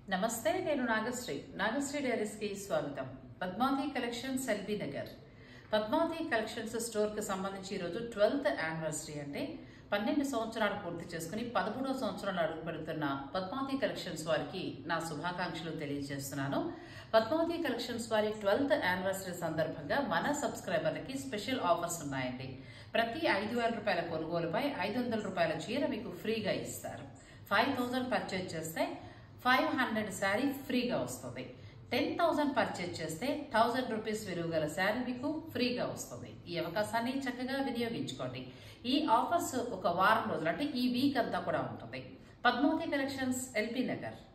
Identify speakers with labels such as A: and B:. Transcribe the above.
A: నమస్తే నేను నాగశ్రీ నాగశ్రీ డైరీస్ కి స్వాగతం Padmavati collections LB Nagar Padmavati collections store కి సంబంధించి ఈరోజు ట్వెల్త్ యానివర్సరీ అంటే పన్నెండు సంవత్సరాలు పూర్తి చేసుకుని పదమూడో సంవత్సరాలు అడుగు పెడుతున్న పద్మావతి కలెక్షన్స్ వారికి నా శుభాకాంక్షలు తెలియజేస్తున్నాను పద్మావతి కలెక్షన్స్ వారి ట్వెల్త్ యానివర్సరీ సందర్భంగా మన సబ్స్క్రైబర్లకి స్పెషల్ ఆఫర్స్ ఉన్నాయండి ప్రతి ఐదు వేల రూపాయల కొనుగోలుపై ఐదు వందల రూపాయల చీర మీకు ఫ్రీగా ఇస్తారు ఫైవ్ థౌజండ్ పర్చేజ్ చేస్తే ఫైవ్ హండ్రెడ్ శారీ ఫ్రీగా వస్తుంది టెన్ థౌజండ్ పర్చేజ్ చేస్తే థౌజండ్ రూపీస్ విలువ గల శారీ మీకు ఫ్రీగా వస్తుంది ఈ అవకాశాన్ని చక్కగా వినియోగించుకోండి ఈ ఆఫర్స్ ఒక వారం రోజులు అంటే ఈ వీక్ అంతా కూడా ఉంటుంది పద్మావతి కలెక్షన్స్ ఎల్పీ నగర్